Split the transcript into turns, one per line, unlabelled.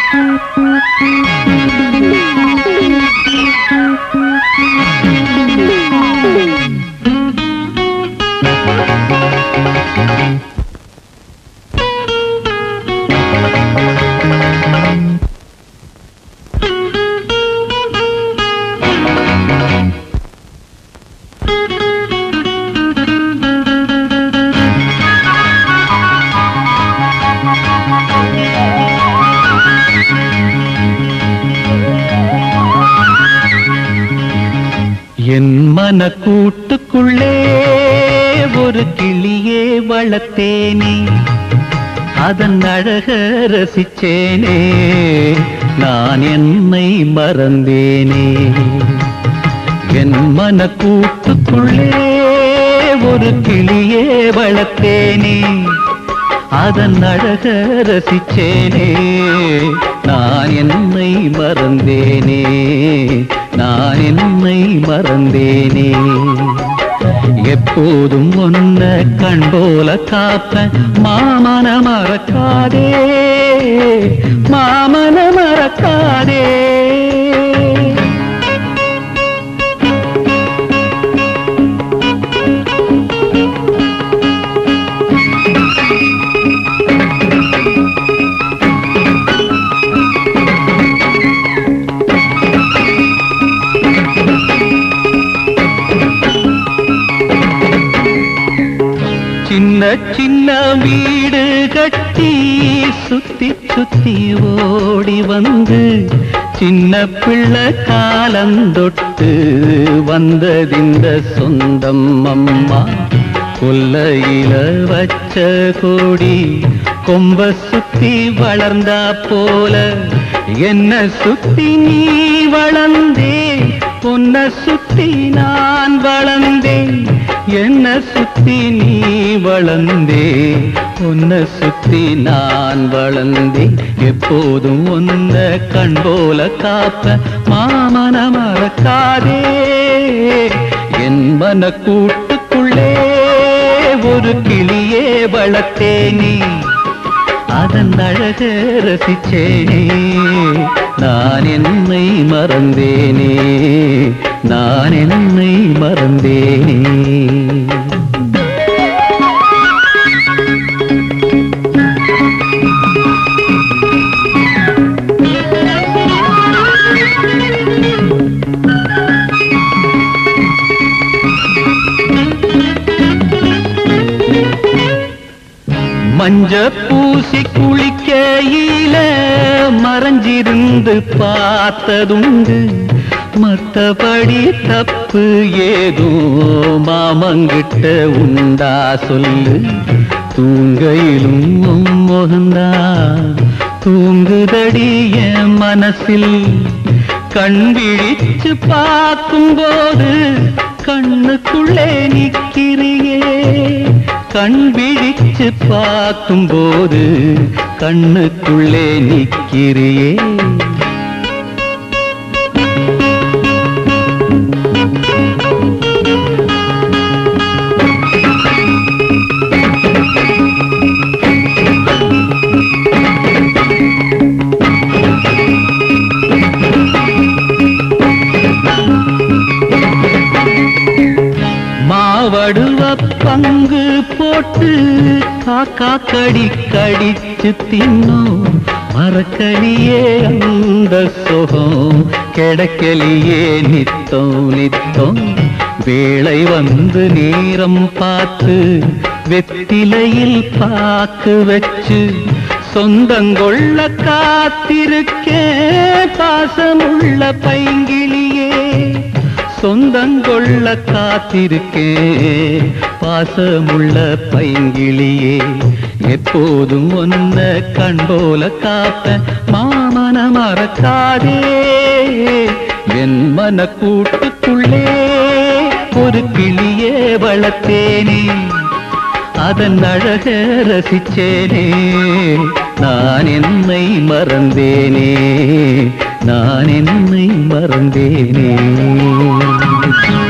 என் மன கூட்டுக்குள்ளே ஒரு கிளியே வளர்த்தேனே அதன் அழக ரசிச்சேனே நான் என்னை மறந்தேனே என் மன கூட்டுக்குள்ளே ஒரு கிளியே வளர்த்தேனே அதன் அழக ரசிச்சேனே நான் என்னை மறந்தேனே நான் என்னை மறந்தேனே எப்போதும் ஒன்ன கண் போல காப்ப மாமன மறக்காதே மாமன மறக்காதே சின்ன சின்ன வீடு கட்டி சுத்தி சுத்தி ஓடி வந்து சின்ன பிள்ளை காலந்தொட்டு வந்ததிந்த சொந்தம் அம்மா கொல்லையில வச்ச கொடி கொம்ப சுத்தி வளர்ந்தா போல என்ன சுத்தி நீ வளர்ந்தே உன்னை சுத்தி நான் வளர்ந்தேன் என்ன சுத்தி நீ வளர்ந்தே உன்னை சுத்தி நான் வளர்ந்தேன் எப்போதும் உன்ன கண் போல காப்ப மாமன மறக்காதே என் மன கூட்டுக்குள்ளே ஒரு கிளியே வளர்த்தேனே அதன் அழக ரசிச்சேனே நான் என்னை மறந்தேனே நான் என்னை மறந்தேனே மஞ்ச பூசி குளிக்கையில மறைஞ்சிருந்து பார்த்ததுண்டு மத்தபடி தப்பு ஏதோ மாமங்கிட்ட உண்டா சொல்லு தூங்கையிலும் உன் முகந்தா தூங்குதடி என் மனசில் கண் விழிச்சு பார்க்கும்போது கண்ணுக்குள்ளே நிக்கிறியே கண் விழிச்சு பார்க்கும்போது கண்ணுக்குள்ளே நிக்கிறியே மாவடுவ பங்கு போட்டு காக்கா கடி கடிச்சு தின்னோம் மறக்கலியே அந்த சுகம் கிடைக்கலியே நித்தம் நித்தம் வேளை வந்து நேரம் பார்த்து வெத்திலையில் பாக்கு வச்சு சொந்தங்கொள்ள காத்திருக்கே பாசமுள்ள பைங்கிளியே சொந்தங்கொள்ள காத்திருக்கே பாசமுள்ள பைங்கிளியே எப்போதும் ஒன்ன கண் போல காப்ப மாமன மறக்காதே என் மன கூட்டுக்குள்ளே ஒரு கிளியே வளர்த்தேனே அதன் அழக ரசிச்சேனே நான் என்னை மறந்தேனே நான் என்னை மறந்தேனே